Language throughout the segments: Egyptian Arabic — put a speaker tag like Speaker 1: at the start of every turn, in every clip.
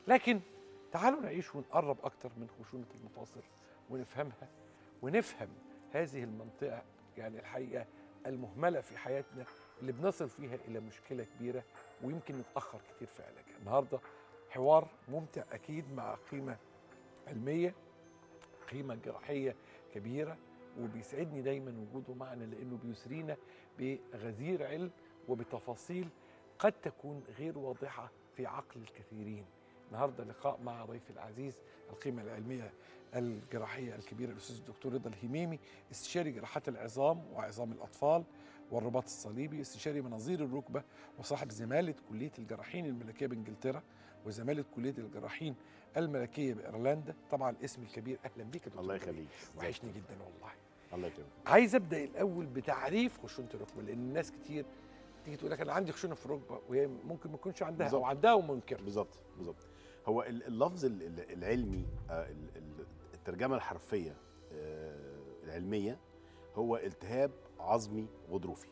Speaker 1: لكن تعالوا نعيش ونقرب اكتر من خشونه المفاصل ونفهمها ونفهم هذه المنطقه يعني الحقيقه المهمله في حياتنا اللي بنصل فيها الى مشكله كبيره ويمكن نتاخر كتير في علاجها النهارده حوار ممتع اكيد مع قيمه علميه قيمه جراحيه كبيره وبيسعدني دايما وجوده معنا لانه بيسرينا بغزير علم وبتفاصيل قد تكون غير واضحه في عقل الكثيرين النهارده لقاء مع ضيفي العزيز القيمه العلميه الجراحيه الكبيره الاستاذ الدكتور رضا الهميمي استشاري جراحات العظام وعظام الاطفال والرباط الصليبي استشاري مناظير الركبه وصاحب زماله كليه الجراحين الملكيه بانجلترا وزماله كليه الجراحين الملكيه بايرلندا طبعا الاسم الكبير اهلا بك يا دكتور
Speaker 2: الله
Speaker 1: رضا.
Speaker 2: يخليك
Speaker 1: وحشني جدا والله
Speaker 2: الله يكرمك
Speaker 1: عايز ابدا الاول بتعريف خشونه الركبه لان الناس كتير تيجي تقول لك انا عندي خشونه في الركبه وهي ممكن ما تكونش عندها او
Speaker 2: بالظبط.
Speaker 1: عندها ومنكر
Speaker 2: بالظبط بالظبط هو ال- اللفظ ال- ال- العلمي آه، ال- ال- الترجمه الحرفيه آه، العلميه هو التهاب عظمي غضروفي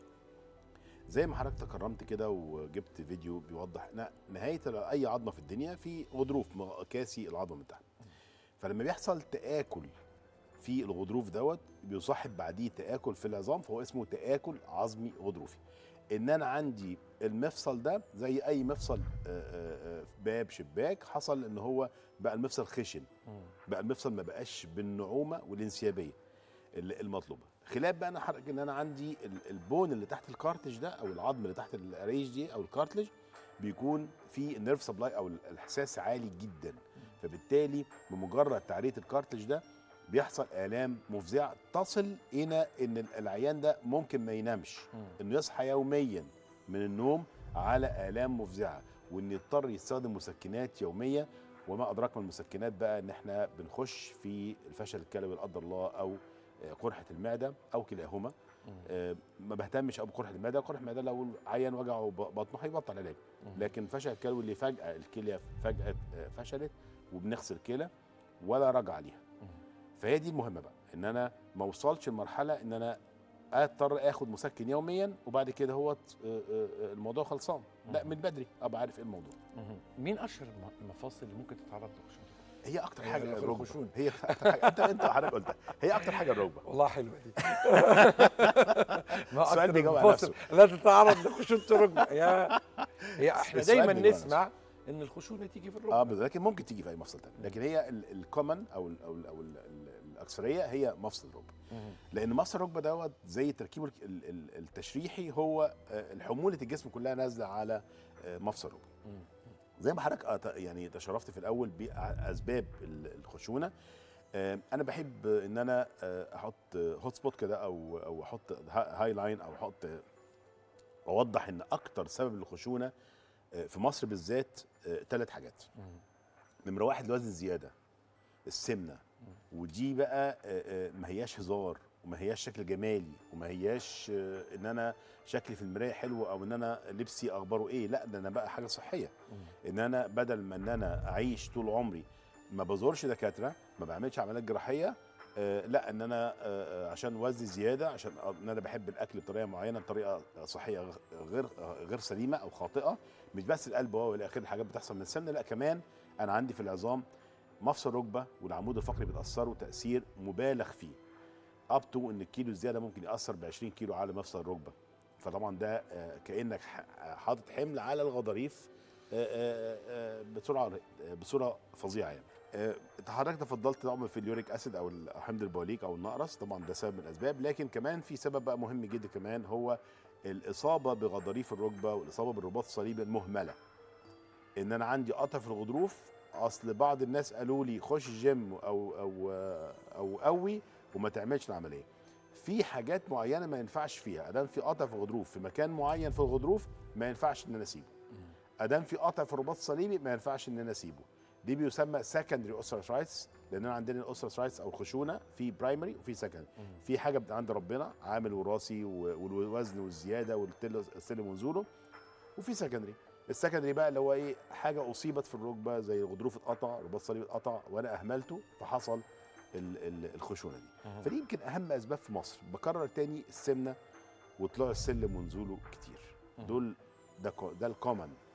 Speaker 2: زي ما حضرتك تكرمت كده وجبت فيديو بيوضح إن نهايه اي عظمه في الدنيا في غضروف مقاسي العظمه من تحت فلما بيحصل تاكل في الغضروف دوت بيصاحب بعديه تاكل في العظام فهو اسمه تاكل عظمي غضروفي ان انا عندي المفصل ده زي اي مفصل آه، آه، آه، باب شباك حصل ان هو بقى المفصل خشن بقى المفصل ما بقاش بالنعومه والانسيابيه ال- المطلوبه خلاف بقى انا حرق ان انا عندي ال- البون اللي تحت الكارتج ده او العظم اللي تحت الريش دي او الكارتلج بيكون في النيرف سبلاي او الاحساس عالي جدا فبالتالي بمجرد تعريه الكارتلج ده بيحصل الام مفزعه تصل الى ان العيان ده ممكن ما ينامش انه يصحى يوميا من النوم على الام مفزعه وان يضطر يستخدم مسكنات يوميه وما ادراك ما المسكنات بقى ان احنا بنخش في الفشل الكلوي لا قدر الله او آه، قرحه المعده او كلاهما آه، ما بهتمش قوي بقرحه المعده قرحه المعده لو عيان وجعه ب- بطنه هيبطل علاج لكن فشل الكلوي اللي فجاه الكليه فجاه آه، فشلت وبنغسل كلى ولا رجع عليها فهي دي المهمه بقى ان انا ما اوصلش لمرحله ان انا اضطر اخد مسكن يوميا وبعد كده هو الموضوع خلصان لا من بدري ابقى عارف ايه الموضوع
Speaker 1: مين اشهر الم- المفاصل اللي ممكن تتعرض لخشونه الركبة؟
Speaker 2: هي اكتر
Speaker 1: هي
Speaker 2: حاجه
Speaker 1: الخ-
Speaker 2: الركبه
Speaker 1: الخشونة.
Speaker 2: هي اكتر حاجه انت انت حضرتك قلتها هي اكتر حاجه الركبه
Speaker 1: والله حلوه دي ما
Speaker 2: السؤال
Speaker 1: أكتر
Speaker 2: بيجاوب على
Speaker 1: المفاصل لا تتعرض لخشونه الركبه يا هي احنا
Speaker 2: السؤال
Speaker 1: دايما
Speaker 2: بيجاوب على
Speaker 1: نسمع ان الخشونه تيجي في
Speaker 2: اه
Speaker 1: الركبه
Speaker 2: بس لكن ممكن تيجي في اي مفصل تاني لكن هي الكومن او ال او ال او ال الاكثريه هي مفصل الركبه لان مفصل الركبه دوت زي تركيبه الك- ال- ال- التشريحي هو آه، الحموله الجسم كلها نازله على آه، مفصل الركبه زي ما حضرتك آه، ت- يعني تشرفت في الاول باسباب ال- الخشونه آه، انا بحب ان انا آه، احط هوت سبوت كده او او احط ها- هاي لاين او احط آه، اوضح ان اكتر سبب للخشونه آه، في مصر بالذات ثلاث حاجات نمره واحد الوزن الزياده السمنه ودي بقى آه، آه، ما هياش هزار وما هياش شكل جمالي وما هياش آه، ان انا شكلي في المرايه حلو او ان انا لبسي اخباره ايه لا ده انا بقى حاجه صحيه ان انا بدل ما ان انا اعيش طول عمري ما بزورش دكاتره ما بعملش عمليات جراحيه آه لا ان انا آه آه، عشان وزني زياده عشان ان انا بحب الاكل بطريقه معينه بطريقه صحيه غ- غير آه، غير سليمه او خاطئه مش بس القلب هو والى اخره الحاجات بتحصل من السمنه لا كمان انا عندي في العظام مفصل ركبه والعمود الفقري بيتاثروا تاثير مبالغ فيه اب تو ان الكيلو الزياده ممكن ياثر ب 20 كيلو على مفصل الركبه فطبعا ده آه، كانك ح- حاطط حمل على الغضاريف آه، آه، آه، بسرعه آه، بصوره فظيعه يعني آه، حضرتك تفضلت طبعا في اليوريك اسيد او حمض البوليك او النقرس طبعا ده سبب من الاسباب لكن كمان في سبب بقى مهم جدا كمان هو الاصابه بغضاريف الركبه والاصابه بالرباط الصليبي المهمله ان انا عندي قطع في الغضروف اصل بعض الناس قالوا لي خش جيم او او او قوي وما تعملش العمليه في حاجات معينه ما ينفعش فيها ادام في قطع في الغضروف في مكان معين في الغضروف ما ينفعش ان انا اسيبه ادام في قطع في الرباط الصليبي ما ينفعش ان انا اسيبه دي بيسمى سكندري اوسترايتس لان أنا عندنا الاوسترايتس او خشونه في برايمري وفي سكندري في حاجه من عند ربنا عامل وراثي و- والوزن والزياده والسلم ونزوله وفي سكندري السكندري بقى اللي هو ايه حاجه اصيبت في الركبه زي الغضروف اتقطع الرباط الصليبي اتقطع وانا اهملته فحصل ال- ال- الخشونه دي فدي يمكن اهم اسباب في مصر بكرر تاني السمنه وطلوع السلم ونزوله كتير دول ده كو- ده الكومن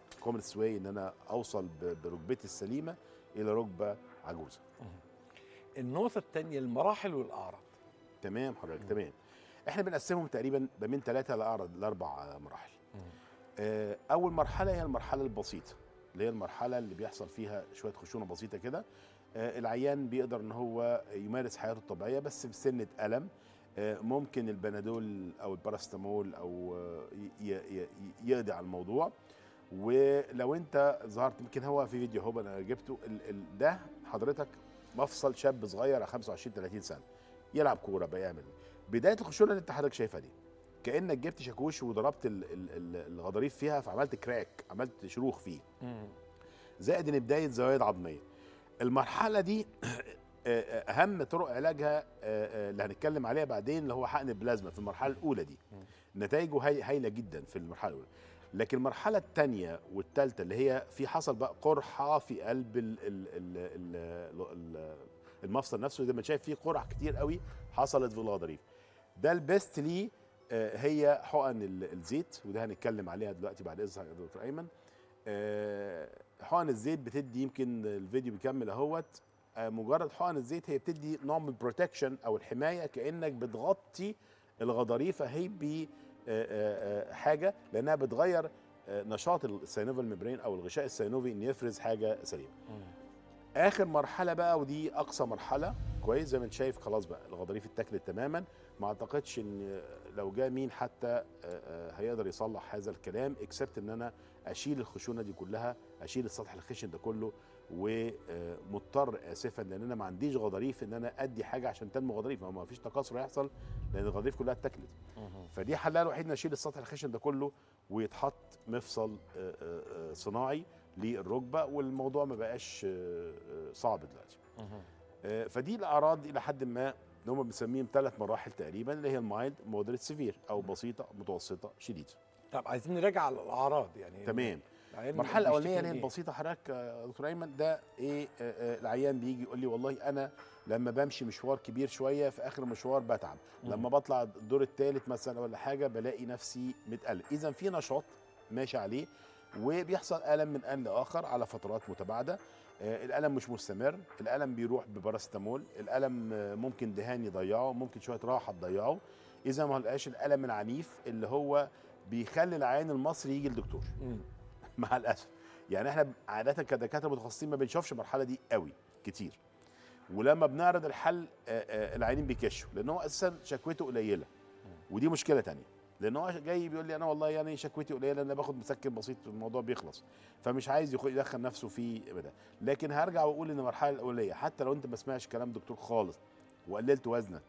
Speaker 2: كومنست واي ان انا اوصل ب- بركبتي السليمه الى ركبه عجوزه
Speaker 1: النقطه الثانيه المراحل والاعراض
Speaker 2: تمام حضرتك تمام احنا بنقسمهم تقريبا ما بين ثلاثه لاربع مراحل آه، اول مرحله هي المرحله البسيطه اللي هي المرحله اللي بيحصل فيها شويه خشونه بسيطه كده آه، العيان بيقدر ان هو يمارس حياته الطبيعيه بس بسنه الم آه، ممكن البنادول او الباراستامول او آه، ي- ي- ي- يقضي على الموضوع ولو انت ظهرت يمكن هو في فيديو هو انا جبته ال- ال- ده حضرتك مفصل شاب صغير على 25 30 سنه يلعب كوره بيعمل بدايه الخشونه اللي انت حضرتك شايفها دي كانك جبت شاكوش وضربت ال- ال- ال- الغضاريف فيها فعملت كراك عملت شروخ فيه زائد ان بدايه زوايد عظميه المرحله دي آه، آه، اهم طرق علاجها آه، آه، اللي هنتكلم عليها بعدين اللي هو حقن البلازما في المرحله الاولى دي نتائجه هاي- هايله جدا في المرحله الاولى لكن المرحله الثانيه والثالثه اللي هي في حصل بقى قرحه في قلب ال ال ال ال ال المفصل نفسه زي ما شايف فيه قرح كتير قوي حصلت في الغضاريف ده البيست ليه آه، هي حقن ال- الزيت وده هنتكلم عليها دلوقتي بعد اذنك يا دكتور ايمن آه، حقن الزيت بتدي يمكن الفيديو بيكمل اهوت آه، مجرد حقن الزيت هي بتدي نوع من البروتكشن او الحمايه كانك بتغطي الغضاريف اهي بحاجه لانها بتغير آه، نشاط السينوفال ميمبرين او الغشاء السينوفي ان يفرز حاجه سليمه اخر مرحله بقى ودي اقصى مرحله كويس زي ما انت شايف خلاص بقى الغضاريف اتاكلت تماما ما اعتقدش ان لو جاء مين حتى آه، آه، هيقدر يصلح هذا الكلام اكسبت ان انا اشيل الخشونه دي كلها اشيل السطح الخشن ده كله ومضطر اسفا لان انا ما عنديش غضاريف ان انا ادي حاجه عشان تنمو غضاريف ما فيش تكاثر هيحصل لان الغضاريف كلها اتاكلت فدي حلها الوحيد ان اشيل السطح الخشن ده كله ويتحط مفصل آه، آه، آه، صناعي للركبه والموضوع ما بقاش آه، آه، صعب دلوقتي آه، فدي الاعراض الى حد ما اللي هم بنسميهم ثلاث مراحل تقريبا اللي هي المايلد مودريت سيفير او بسيطه متوسطه شديده
Speaker 1: طب عايزين نراجع على الاعراض يعني
Speaker 2: تمام
Speaker 1: العيان
Speaker 2: المرحله الاولانيه
Speaker 1: بيشتكي
Speaker 2: اللي هي
Speaker 1: من إيه؟
Speaker 2: البسيطه حضرتك يا دكتور ايمن ده ايه آه، آه، العيان بيجي يقول لي والله انا لما بمشي مشوار كبير شويه في اخر المشوار بتعب
Speaker 1: مم.
Speaker 2: لما بطلع الدور الثالث مثلا ولا حاجه بلاقي نفسي متقلق اذا في نشاط ماشي عليه وبيحصل الم من ان لاخر على فترات متباعده آه، الالم مش مستمر الالم بيروح بباراستامول الالم آه، ممكن دهان يضيعه ممكن شويه راحه تضيعه اذا ما لقاش الالم العنيف اللي هو بيخلي العيان المصري يجي لدكتور
Speaker 1: مم.
Speaker 2: مع الاسف يعني احنا عاده كدكاتره متخصصين ما بنشوفش المرحله دي قوي كتير ولما بنعرض الحل آه، آه، العيانين بيكشوا لان هو اساسا شكوته قليله ودي مشكله تانية لان هو جاي بيقول لي انا والله يعني شكوتي قليله انا باخد مسكن بسيط الموضوع بيخلص فمش عايز يخ- يدخل نفسه في ده لكن هرجع واقول ان المرحله الاوليه حتى لو انت ما سمعش كلام دكتور خالص وقللت وزنك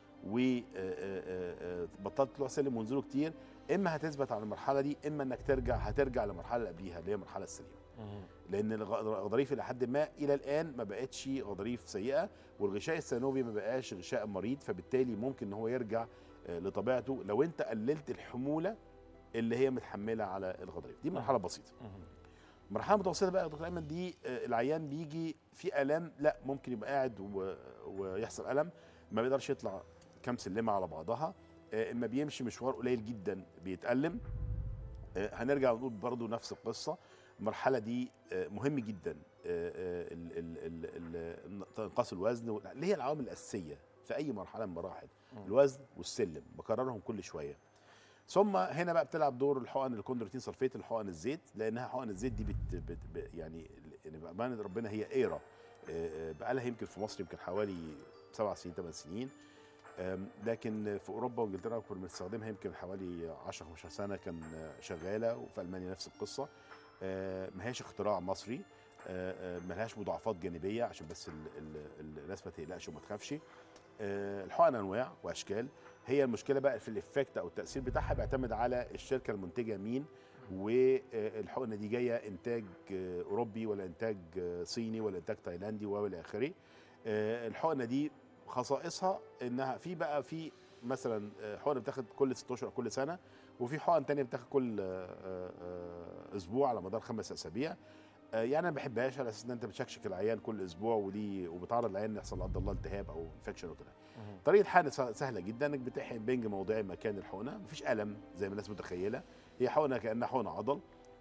Speaker 2: وبطلت تطلع سلم ونزوله كتير اما هتثبت على المرحله دي اما انك ترجع هترجع للمرحله اللي قبليها اللي هي المرحله السليمه
Speaker 1: مم.
Speaker 2: لان الغ- الغضاريف الى حد ما الى الان ما بقتش غضاريف سيئه والغشاء السينوفي ما بقاش غشاء مريض فبالتالي ممكن ان هو يرجع آه، لطبيعته لو انت قللت الحموله اللي هي متحمله على الغضاريف دي مرحله بسيطه
Speaker 1: مم.
Speaker 2: المرحله المتوسطه بقى يا دكتور ايمن دي آه، العيان بيجي في الام لا ممكن يبقى قاعد و- ويحصل الم ما بيقدرش يطلع كام سلمه على بعضها آه، اما بيمشي مشوار قليل جدا بيتالم آه، هنرجع ونقول برضو نفس القصه المرحله دي آه، مهم جدا آه، آه، ال- ال- ال- ال- انقاص الوزن وال- اللي هي العوامل الاساسيه في اي مرحله من المراحل
Speaker 1: مم.
Speaker 2: الوزن والسلم بكررهم كل شويه ثم هنا بقى بتلعب دور الحقن الكوندروتين سلفيت الحقن الزيت لانها حقن الزيت دي بت بت ب- يعني يعني بامانه ربنا هي ايرا بقى لها يمكن في مصر يمكن حوالي سبع سنين ثمان سنين آم، لكن في اوروبا وانجلترا كنا بنستخدمها يمكن حوالي 10 15 سنه كان آه، شغاله وفي المانيا نفس القصه آه، ما هياش اختراع مصري آه، آه، ما لهاش مضاعفات جانبيه عشان بس ال- ال- ال- الناس ما تقلقش وما تخافش آه، الحقن انواع واشكال هي المشكله بقى في الافكت او التاثير بتاعها بيعتمد على الشركه المنتجه مين والحقنه دي جايه انتاج آه، اوروبي ولا انتاج آه، صيني ولا انتاج تايلاندي والى اخره آه، الحقنه دي خصائصها انها في بقى في مثلا آه، حقنه بتاخد كل 16 او كل سنه وفي حقن تانية بتاخد كل آه، آه، آه، اسبوع على مدار خمس اسابيع آه، يعني انا ما بحبهاش على اساس ان انت بتشكشك العيان كل اسبوع ودي وبتعرض العيان إن يحصل لا قدر الله التهاب او انفكشن وكده
Speaker 1: مم.
Speaker 2: طريقه حقن سه- سهله جدا انك بتحقن بنج موضعي مكان الحقنه مفيش الم زي ما الناس متخيله هي حقنه كانها حقنه عضل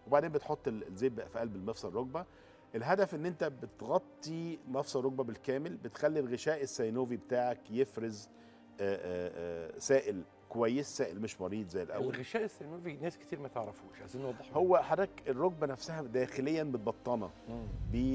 Speaker 2: وبعدين بتحط ال- الزيت بقى في قلب المفصل الركبه الهدف ان انت بتغطي مفصل الركبه بالكامل بتخلي الغشاء السينوفي بتاعك يفرز آه، آه، آه، سائل كويس سائل مش مريض زي الاول
Speaker 1: الغشاء السينوفي ناس كتير ما تعرفوش عايزين نوضحه
Speaker 2: هو حضرتك الركبه نفسها داخليا متبطنه
Speaker 1: مم.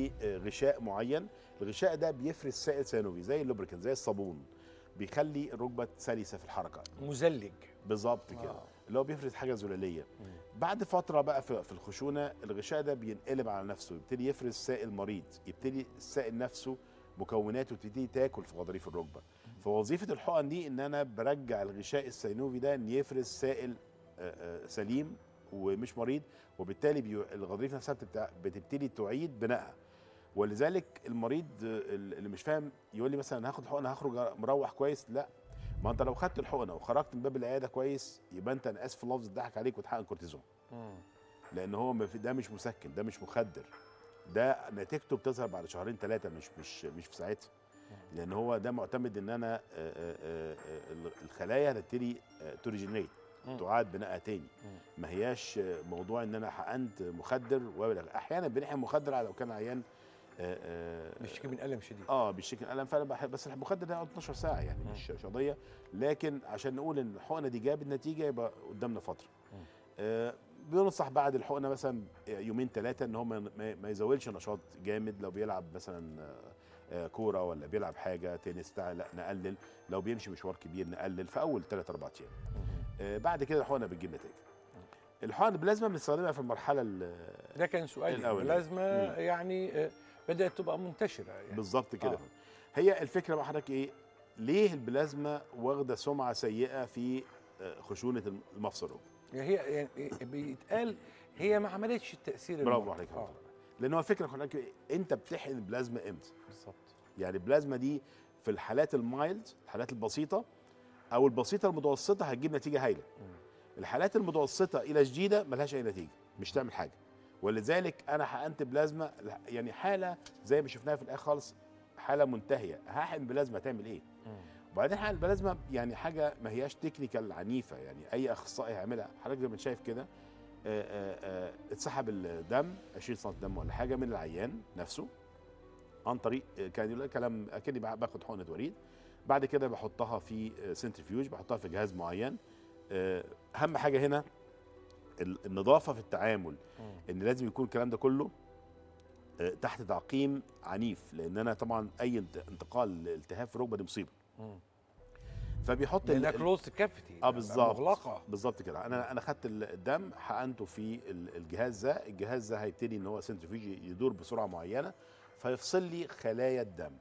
Speaker 2: بغشاء معين الغشاء ده بيفرز سائل سينوفي زي اللوبريكنت زي الصابون بيخلي الركبه سلسه في الحركه
Speaker 1: مزلج
Speaker 2: بالظبط كده
Speaker 1: آه.
Speaker 2: اللي هو بيفرز حاجه زلاليه
Speaker 1: مم.
Speaker 2: بعد فتره بقى في في الخشونه الغشاء ده بينقلب على نفسه يبتدي يفرز سائل مريض يبتدي السائل نفسه مكوناته تبتدي تاكل في غضاريف الركبه فوظيفه الحقن دي ان انا برجع الغشاء السينوفي ده ان يفرز سائل آه، آه، سليم ومش مريض وبالتالي بيو- الغضاريف نفسها بتبتع- بتبتدي تعيد بنائها ولذلك المريض آه، اللي مش فاهم يقول لي مثلا هاخد حقنه هخرج مروح كويس لا ما انت لو خدت الحقنه وخرجت من باب العياده كويس يبقى انت انا اسف في اللفظ اتضحك عليك وتحقن كورتيزون
Speaker 1: مم.
Speaker 2: لان هو ما في- ده مش مسكن ده مش مخدر ده نتيجته بتظهر بعد شهرين ثلاثه مش مش مش في ساعتها لان هو ده معتمد ان انا آه، آه، آه، آه، الخلايا هتبتدي توريجينيت
Speaker 1: مم.
Speaker 2: تعاد بنائها تاني ما هياش آه، موضوع ان انا حقنت مخدر ولا احيانا بنحقن مخدر على لو كان عيان آه، آه،
Speaker 1: بيشتكي من الم شديد
Speaker 2: اه بيشتكي من الم فعلا بحب بس المخدر ده يقعد 12 ساعه يعني
Speaker 1: مم.
Speaker 2: مش مش قضيه لكن عشان نقول ان الحقنه دي جابت نتيجه يبقى قدامنا فتره
Speaker 1: مم.
Speaker 2: آه بينصح بعد الحقنه مثلا يومين ثلاثه ان هو ما, ما- ما يزودش نشاط جامد لو بيلعب مثلا آه، آه، كوره ولا بيلعب حاجه تنس بتاع لا نقلل لو بيمشي مشوار كبير نقلل في اول ثلاث اربع ايام
Speaker 1: مم.
Speaker 2: آه بعد كده الحقنه بتجيب نتيجه الحقن البلازما بنستخدمها في المرحله ال-
Speaker 1: ده كان سؤالي
Speaker 2: الأول.
Speaker 1: البلازما
Speaker 2: مم.
Speaker 1: يعني آه، بدات تبقى منتشره يعني
Speaker 2: بالظبط كده
Speaker 1: آه.
Speaker 2: هي الفكره بقى حضرتك ايه ليه البلازما واخده سمعه سيئه في آه، خشونه المفصل الركبي
Speaker 1: هي يعني بيتقال هي ما عملتش التاثير
Speaker 2: برافو
Speaker 1: المرجو.
Speaker 2: عليك يا
Speaker 1: آه،
Speaker 2: دكتور. لان هو الفكره حضرتك إيه؟ انت بتحقن البلازما امتى
Speaker 1: بالظبط
Speaker 2: يعني البلازما دي في الحالات المايلد الحالات البسيطه او البسيطه المتوسطه هتجيب نتيجه هايله
Speaker 1: مم.
Speaker 2: الحالات المتوسطه الى شديده ملهاش اي نتيجه مش تعمل حاجه ولذلك انا حقنت بلازما يعني حاله زي ما شفناها في الاخر خالص حاله منتهيه هحقن بلازما تعمل ايه
Speaker 1: مم.
Speaker 2: وبعدين حقن البلازما يعني حاجه ما هياش تكنيكال عنيفه يعني اي اخصائي هيعملها حضرتك زي ما انت شايف كده آه، آه، آه، اتسحب الدم 20 سم دم ولا حاجه من العيان نفسه عن طريق آه، كان يقول لك كلام اكني باخد حقنه وريد بعد كده بحطها في سنترفيوج بحطها في جهاز معين آه، اهم حاجه هنا ال- النظافه في التعامل
Speaker 1: مم.
Speaker 2: ان لازم يكون الكلام ده كله آه، تحت تعقيم عنيف لان انا طبعا اي انت- انتقال لالتهاب في الركبه دي مصيبه
Speaker 1: مم.
Speaker 2: فبيحط ال-
Speaker 1: لانها
Speaker 2: ال-
Speaker 1: كلوز كافيتي
Speaker 2: اه بالظبط
Speaker 1: مغلقه
Speaker 2: بالظبط كده انا انا خدت ال- الدم حقنته في ال- الجهاز ده الجهاز ده هيبتدي ان هو سنترفيوج يدور بسرعه معينه فيفصل لي خلايا الدم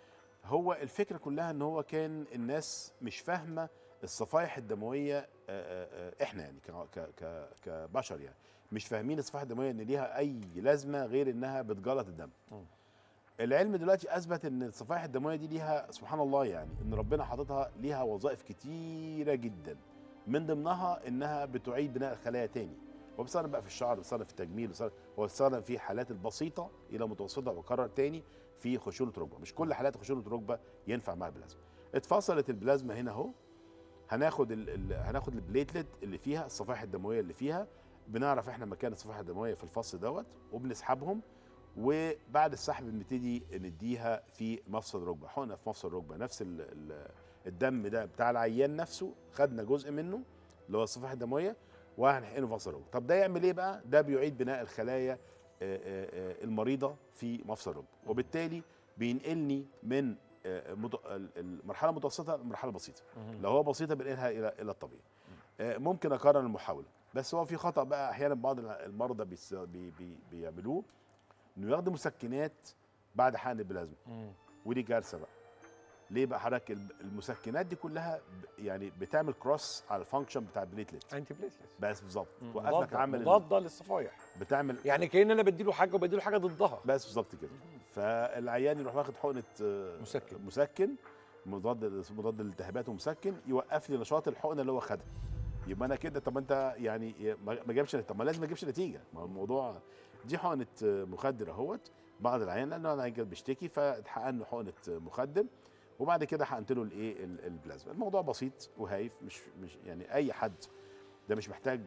Speaker 2: هو الفكره كلها ان هو كان الناس مش فاهمه الصفائح الدمويه آه، آه، آه، احنا يعني ك- ك- ك- كبشر يعني مش فاهمين الصفائح الدمويه ان ليها اي لازمه غير انها بتجلط الدم
Speaker 1: مم.
Speaker 2: العلم دلوقتي اثبت ان الصفائح الدمويه دي ليها سبحان الله يعني ان ربنا حاططها ليها وظائف كتيره جدا من ضمنها انها بتعيد بناء الخلايا تاني هو بيستخدم بقى في الشعر بيستخدم في التجميل بيستخدم هو بيستخدم في حالات البسيطه الى متوسطه وكرر تاني في خشونه ركبه مش كل حالات خشونه ركبه ينفع معها البلازما اتفصلت البلازما هنا اهو هناخد ال ال هناخد البليتلت اللي فيها الصفائح الدمويه اللي فيها بنعرف احنا مكان الصفائح الدمويه في الفص دوت وبنسحبهم وبعد السحب بنبتدي نديها في مفصل الركبه حقنه في مفصل الركبه نفس ال ال الدم ده بتاع العيان نفسه خدنا جزء منه اللي هو الصفائح الدمويه وهنحقنه في مفصل الركبه طب ده يعمل ايه بقى ده بيعيد بناء الخلايا آه، آه، آه، المريضه في مفصل الركبه وبالتالي بينقلني من آه، مت- ال- المرحله المتوسطه لمرحله بسيطه
Speaker 1: مم.
Speaker 2: لو هو بسيطه بنقلها الى الى الطبيعي آه، ممكن اكرر المحاوله بس هو في خطا بقى احيانا بعض المرضى بيس- بي بي بيعملوه انه ياخدوا مسكنات بعد حقن البلازما
Speaker 1: مم.
Speaker 2: ودي كارثه بقى ليه بقى حضرتك الب- المسكنات دي كلها ب- يعني بتعمل كروس على الفانكشن بتاع البليتلت
Speaker 1: انتي بليتلس
Speaker 2: بس بالظبط توقف لك
Speaker 1: مضاده
Speaker 2: عمل ال-
Speaker 1: مضاده للصفائح
Speaker 2: بتعمل
Speaker 1: يعني كأن انا بديله حاجه وبديله حاجه ضدها
Speaker 2: بس بالظبط كده فالعيان يروح واخد حقنه آه،
Speaker 1: مسكن.
Speaker 2: مسكن مضاد مضاد للالتهابات ومسكن يوقف لي نشاط الحقنه اللي هو خدها يبقى انا كده طب انت يعني ما ما جابش طب ما لازم ما يجيبش نتيجه ما هو الموضوع دي حقنه آه، مخدر اهوت بعض العيان لانه العيان كان بيشتكي فاتحقن له حقنه آه، مخدر وبعد كده حقنت له الايه ال- البلازما الموضوع بسيط وهايف مش مش يعني اي حد ده مش محتاج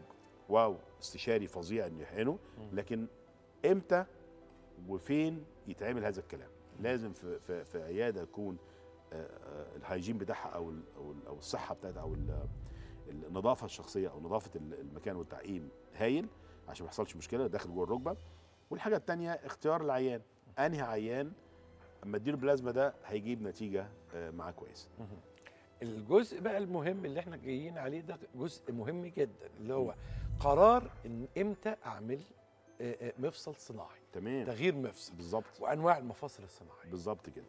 Speaker 2: واو استشاري فظيع انه يحقنه لكن امتى وفين يتعمل هذا الكلام لازم في في, في عياده يكون آه، آه، الهيجين بتاعها او ال او, ال أو الصحه بتاعتها او ال- النظافه الشخصيه او نظافه ال- المكان والتعقيم هايل عشان ما يحصلش مشكله داخل جوه الركبه والحاجه الثانيه اختيار العيان انهي عيان اما اديله بلازما ده هيجيب نتيجه آه، معاه كويسه
Speaker 1: الجزء بقى المهم اللي احنا جايين عليه ده جزء مهم جدا اللي هو قرار ان امتى اعمل آه، آه، مفصل صناعي
Speaker 2: تمام
Speaker 1: تغيير مفصل
Speaker 2: بالظبط
Speaker 1: وانواع المفاصل الصناعيه
Speaker 2: بالظبط كده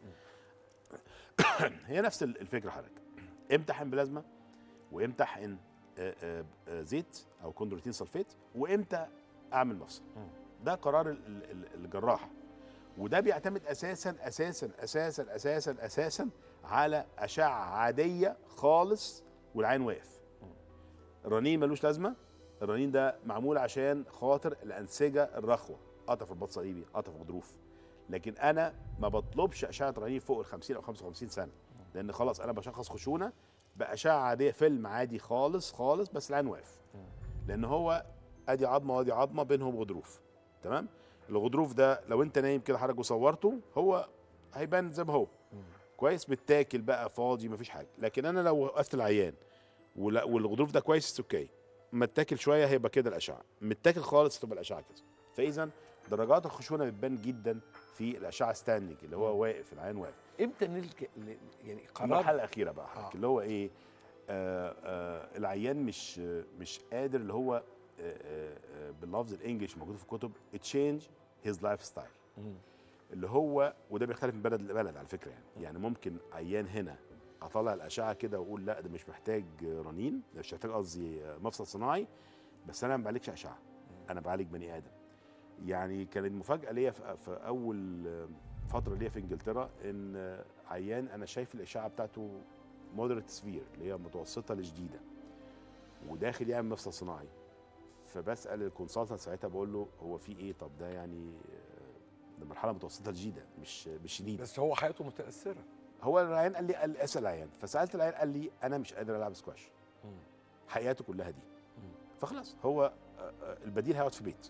Speaker 2: هي نفس ال- الفكره حضرتك امتى احقن بلازما وامتى احقن آه، آه، آه، زيت او كوندروتين سلفيت وامتى اعمل مفصل
Speaker 1: مم.
Speaker 2: ده قرار ال- ال- ال- الجراح وده بيعتمد اساسا اساسا اساسا اساسا اساسا على اشعه عاديه خالص والعين واقف الرنين ملوش لازمه الرنين ده معمول عشان خاطر الانسجه الرخوه قطع في البط صليبي قطع في غضروف لكن انا ما بطلبش اشعه رنين فوق ال 50 او 55 سنه لان خلاص انا بشخص خشونه باشعه عاديه فيلم عادي خالص خالص بس العين واقف لان هو ادي عظمه وادي عظمه بينهم غضروف تمام الغضروف ده لو انت نايم كده حضرتك وصورته هو هيبان زي ما هو كويس متاكل بقى فاضي مفيش حاجه لكن انا لو وقفت العيان ولا- والغضروف ده كويس اوكي متاكل شويه هيبقى كده الاشعه متاكل خالص تبقى الاشعه كده فاذا درجات الخشونه بتبان جدا في الاشعه ستاندنج اللي هو واقف العيان واقف
Speaker 1: امتى نلجا ل- يعني
Speaker 2: المرحله
Speaker 1: قرار
Speaker 2: الاخيره بقى حضرتك
Speaker 1: آه.
Speaker 2: اللي هو ايه آه آه العيان مش مش قادر اللي هو آه آه آه باللفظ الانجليش موجود في الكتب تشينج هيز لايف ستايل
Speaker 1: مم.
Speaker 2: اللي هو وده بيختلف من بلد لبلد على فكره يعني يعني ممكن عيان هنا اطلع الاشعه كده واقول لا ده مش محتاج رنين ده مش محتاج قصدي مفصل صناعي بس انا ما بعالجش اشعه انا بعالج بني ادم يعني كانت مفاجاه ليا في في اول فتره ليا في انجلترا ان عيان انا شايف الاشعه بتاعته مودريت سفير اللي هي متوسطه لشديده وداخل يعمل مفصل صناعي فبسال الكونسلتنت ساعتها بقول له هو في ايه طب ده يعني آه، ده مرحله متوسطه لشديده مش مش شديده
Speaker 1: بس هو حياته متاثره
Speaker 2: هو العيان قال لي قال لي اسال العيان فسالت العيان قال لي انا مش قادر العب سكواش
Speaker 1: مم.
Speaker 2: حياته كلها دي
Speaker 1: مم.
Speaker 2: فخلاص هو آه، آه، البديل هيقعد في بيت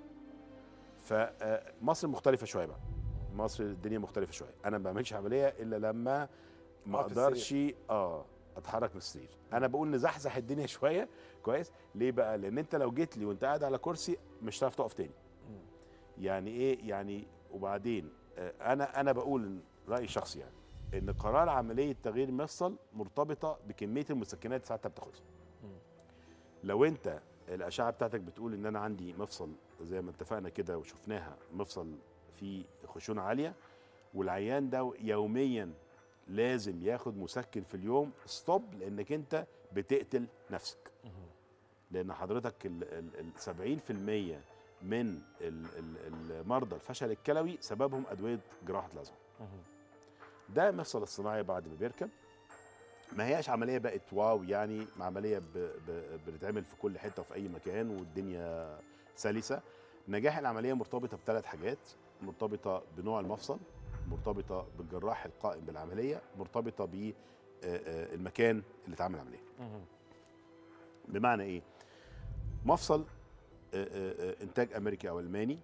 Speaker 2: فمصر مختلفه شويه بقى مصر الدنيا مختلفه شويه انا ما بعملش عمليه الا لما ما
Speaker 1: أقعد في
Speaker 2: اقدرش اه اتحرك من السرير انا بقول نزحزح الدنيا شويه كويس ليه بقى لان انت لو جيت لي وانت قاعد على كرسي مش هتعرف تقف تاني
Speaker 1: مم.
Speaker 2: يعني ايه يعني وبعدين آه، انا انا بقول إن رايي شخصي يعني ان قرار عمليه تغيير المفصل مرتبطه بكميه المسكنات اللي ساعتها بتاخدها
Speaker 1: مم.
Speaker 2: لو انت الاشعه بتاعتك بتقول ان انا عندي مفصل زي ما اتفقنا كده وشفناها مفصل فيه خشونه عاليه والعيان ده يوميا لازم ياخد مسكن في اليوم ستوب لانك انت بتقتل نفسك
Speaker 1: مم.
Speaker 2: لان حضرتك ال ال ال 70% من ال ال المرضى الفشل الكلوي سببهم ادويه جراحه العظام
Speaker 1: مم.
Speaker 2: ده مفصل الصناعي بعد ما بيركب ما هياش عمليه بقت واو يعني عمليه ب... ب... بتتعمل في كل حته وفي اي مكان والدنيا سلسه نجاح العمليه مرتبطه بثلاث حاجات مرتبطه بنوع المفصل مرتبطه بالجراح القائم بالعمليه مرتبطه بالمكان اللي اتعمل العمليه
Speaker 1: مم.
Speaker 2: بمعنى ايه مفصل آه، آه، آه، انتاج امريكي او الماني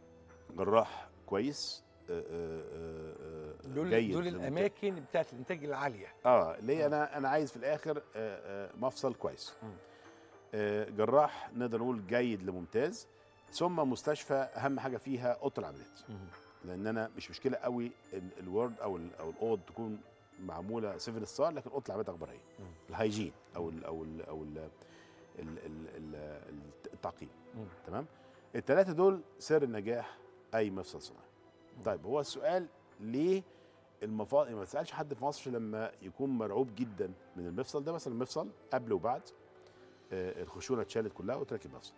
Speaker 2: جراح كويس آه، آه، آه، آه،
Speaker 1: دول
Speaker 2: جيد
Speaker 1: دول
Speaker 2: للمنتج.
Speaker 1: الاماكن بتاعت الانتاج العاليه
Speaker 2: اه ليه انا انا عايز في الاخر آه، آه، مفصل كويس
Speaker 1: مم.
Speaker 2: آه، جراح نقدر نقول جيد لممتاز ثم مستشفى اهم حاجه فيها اوضه العمليات
Speaker 1: مم.
Speaker 2: لان انا مش مشكله قوي ال- الورد او ال او الاوض تكون معموله 7 ستار لكن اوضه العمليات اخبار ايه
Speaker 1: مم.
Speaker 2: الهيجين او ال او ال او ال ال ال ال التعقيم
Speaker 1: مم.
Speaker 2: تمام الثلاثه دول سر النجاح اي مفصل صناعي طيب هو السؤال ليه المفاصل ما تسالش حد في مصر لما يكون مرعوب جدا من المفصل ده مثلا المفصل قبل وبعد آه، الخشونه اتشالت كلها وتركب مفصل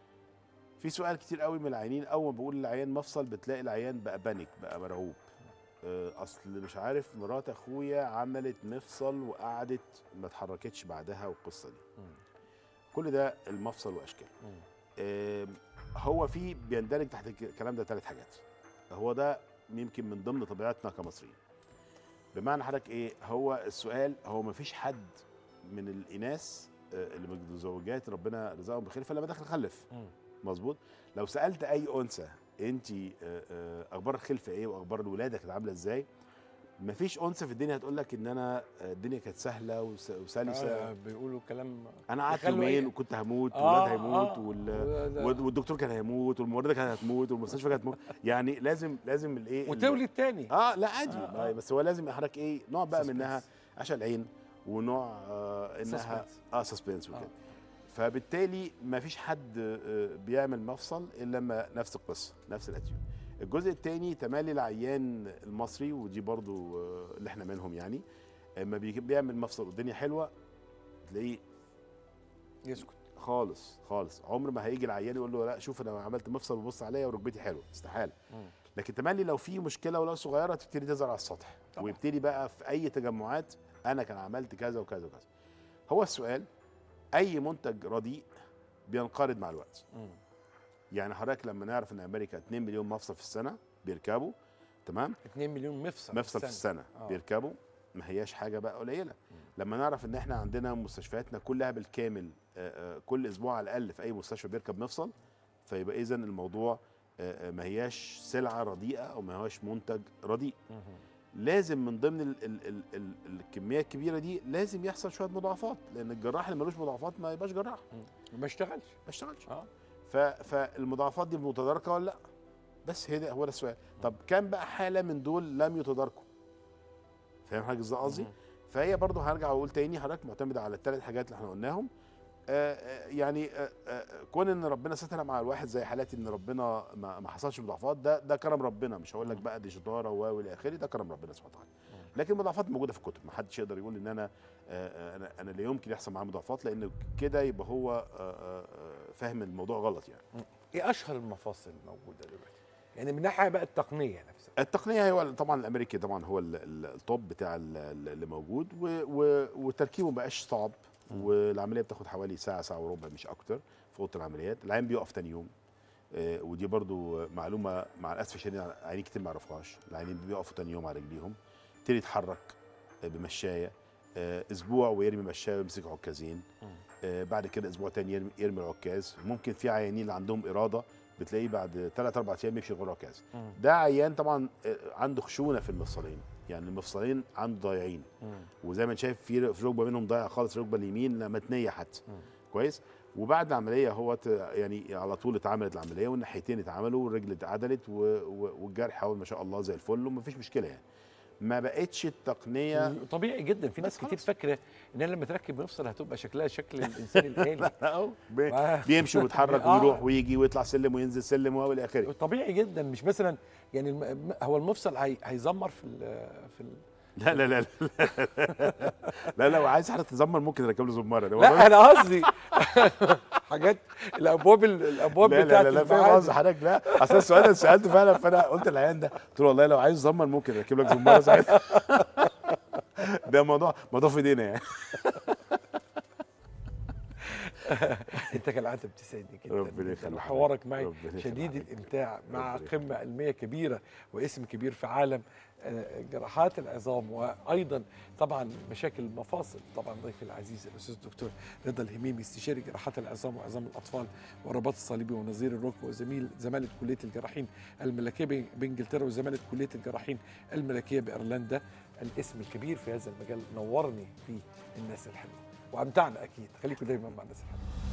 Speaker 2: في سؤال كتير قوي من العيانين اول ما بقول للعيان مفصل بتلاقي العيان بقى بانيك بقى مرعوب آه، اصل مش عارف مرات اخويا عملت مفصل وقعدت ما اتحركتش بعدها والقصه دي
Speaker 1: مم.
Speaker 2: كل ده المفصل واشكال
Speaker 1: مم.
Speaker 2: آم، هو في بيندرج تحت الك- الكلام ده ثلاث حاجات هو ده يمكن من ضمن طبيعتنا كمصريين بمعنى حضرتك ايه هو السؤال هو ما فيش حد من الاناث آه، اللي متزوجات ربنا رزقهم بخير فلما دخل خلف
Speaker 1: مم.
Speaker 2: مظبوط لو سالت اي انثى انت اخبار الخلفه ايه واخبار الولاده كانت عامله ازاي مفيش انثى في الدنيا هتقول لك ان انا آه، الدنيا كانت سهله وس- وسلسه
Speaker 1: آه بيقولوا كلام
Speaker 2: انا قعدت
Speaker 1: يخلوا
Speaker 2: يومين
Speaker 1: إيه؟
Speaker 2: وكنت هموت
Speaker 1: آه،
Speaker 2: والولاد هيموت
Speaker 1: آه.
Speaker 2: وال...
Speaker 1: وده-
Speaker 2: وال- والدكتور كان هيموت والممرضه كانت هتموت والمستشفى كانت هتموت يعني لازم لازم الايه ال-
Speaker 1: وتولد تاني
Speaker 2: اه لا عادي
Speaker 1: آه،
Speaker 2: آه
Speaker 1: آه.
Speaker 2: بس هو لازم حضرتك ايه نوع بقى
Speaker 1: Suspense.
Speaker 2: منها عشان العين ونوع آه انها
Speaker 1: Suspense.
Speaker 2: اه سسبنس وكده
Speaker 1: آه.
Speaker 2: فبالتالي ما فيش حد آه، بيعمل مفصل الا لما نفس القصه نفس الاتيود الجزء الثاني تمالي العيان المصري ودي برضو آه، اللي احنا منهم يعني اما بيجي- بيعمل مفصل والدنيا حلوه تلاقيه
Speaker 1: يسكت
Speaker 2: خالص خالص عمر ما هيجي العيان يقول له لا شوف انا عملت مفصل وبص عليا وركبتي حلوه استحاله
Speaker 1: مم.
Speaker 2: لكن تملي لو في مشكله ولو صغيره تبتدي تظهر على السطح
Speaker 1: طبعا.
Speaker 2: ويبتدي بقى في اي تجمعات انا كان عملت كذا وكذا وكذا هو السؤال اي منتج رديء بينقرض مع الوقت
Speaker 1: مم.
Speaker 2: يعني حضرتك لما نعرف ان امريكا 2 مليون مفصل في السنه بيركبوا تمام
Speaker 1: 2 مليون مفصل
Speaker 2: مفصل في السنه
Speaker 1: آه.
Speaker 2: بيركبوا ما هياش حاجه بقى قليله لما نعرف ان احنا عندنا مستشفياتنا كلها بالكامل آه، آه، كل اسبوع على الاقل في اي مستشفى بيركب مفصل فيبقى اذا الموضوع آه، آه، ما هياش سلعه رديئه او ما هياش منتج رديء
Speaker 1: مم.
Speaker 2: لازم من ضمن ال ال ال ال الكميه الكبيره دي لازم يحصل شويه مضاعفات لان الجراح اللي ملوش مضاعفات ما يبقاش جراح
Speaker 1: ما اشتغلش
Speaker 2: ما اشتغلش
Speaker 1: اه
Speaker 2: ف فالمضاعفات دي متداركه ولا لا بس هي ده هو ده السؤال طب كام بقى حاله من دول لم يتداركوا فاهم حاجه ازاي قصدي
Speaker 1: مم.
Speaker 2: فهي برضه هرجع واقول تاني حضرتك معتمده على الثلاث حاجات اللي احنا قلناهم آه، آه، يعني آه، آه، كون ان ربنا ستر مع الواحد زي حالاتي ان ربنا ما ما حصلش مضاعفات ده ده كرم ربنا مش هقول لك
Speaker 1: مم.
Speaker 2: بقى دي شطاره و الى اخره ده كرم ربنا سبحانه وتعالى لكن المضاعفات موجوده في الكتب ما حدش يقدر يقول ان انا آه، آه، انا انا لا يمكن يحصل معاه مضاعفات لان كده يبقى هو آه، آه، آه، فاهم الموضوع غلط يعني
Speaker 1: ايه اشهر المفاصل الموجوده دلوقتي يعني من ناحيه بقى التقنيه نفسها
Speaker 2: التقنيه هو طبعا الامريكي طبعا هو ال- ال- التوب بتاع ال- ال- اللي موجود و- و- وتركيبه ما بقاش صعب والعمليه بتاخد حوالي ساعه ساعه وربع مش اكتر في اوضه العمليات العين بيقف تاني يوم آه، ودي برضو معلومه مع الاسف الشديد عيانين كتير ما يعرفوهاش العيانين بيقفوا تاني يوم على رجليهم يبتدي يتحرك آه، بمشايه آه، اسبوع ويرمي مشايه ويمسك عكازين آه، بعد كده اسبوع تاني يرمي, يرمي العكاز ممكن في عيانين اللي عندهم اراده بتلاقيه بعد ثلاث اربع ايام يمشي غير عكاز ده عيان طبعا آه، عنده خشونه في المفصلين يعني المفصلين عنده ضايعين وزي ما انت شايف في في ركبه منهم ضايعه خالص الركبه اليمين لا متنيه حتى
Speaker 1: مم.
Speaker 2: كويس وبعد العمليه هو ت- يعني على طول اتعملت العمليه والناحيتين اتعملوا والرجل اتعدلت و- و- والجرح هو ما شاء الله زي الفل ومفيش مشكله يعني ما بقتش التقنيه
Speaker 1: طبيعي جدا في ناس
Speaker 2: بس
Speaker 1: كتير
Speaker 2: خلاص.
Speaker 1: فاكره ان انا لما تركب مفصل هتبقى شكلها شكل الانسان الالي
Speaker 2: اهو بي-
Speaker 1: ما-
Speaker 2: بيمشي ويتحرك
Speaker 1: آه.
Speaker 2: ويروح ويجي ويطلع سلم وينزل سلم والى اخره
Speaker 1: طبيعي جدا مش مثلا يعني الم- هو المفصل هي هيزمر في ال في ال
Speaker 2: لا لا لا لا لا لا وعايز حد تزمر ممكن نركب له زماره ده
Speaker 1: لا انا قصدي حاجات الابواب الابواب
Speaker 2: لا
Speaker 1: بتاعت
Speaker 2: لا لا لا فاهم
Speaker 1: المعادن.
Speaker 2: قصدي حضرتك لا اصل السؤال ده سالته فعلا فانا قلت للعيان ده قلت له والله لو عايز تزمر ممكن اركب لك زماره ساعتها ده موضوع موضوع في ايدينا يعني
Speaker 1: انت كالعاده بتسعدني جدا
Speaker 2: ربنا
Speaker 1: جداً.
Speaker 2: يخليك.
Speaker 1: وحوارك معي
Speaker 2: ربنا يخليك.
Speaker 1: شديد الامتاع مع
Speaker 2: ربنا
Speaker 1: قمه علميه كبيره واسم كبير في عالم آه، جراحات العظام وايضا طبعا مشاكل المفاصل طبعا ضيفي العزيز الاستاذ الدكتور رضا الهميمي استشاري جراحات العظام وعظام الاطفال والرباط الصليبي ونظير الركبه وزميل زماله كليه الجراحين الملكيه بإن- بانجلترا وزماله كليه الجراحين الملكيه بايرلندا الاسم الكبير في هذا المجال نورني في الناس الحلوه وامتعنا اكيد خليكم دايما مع الناس الحلوه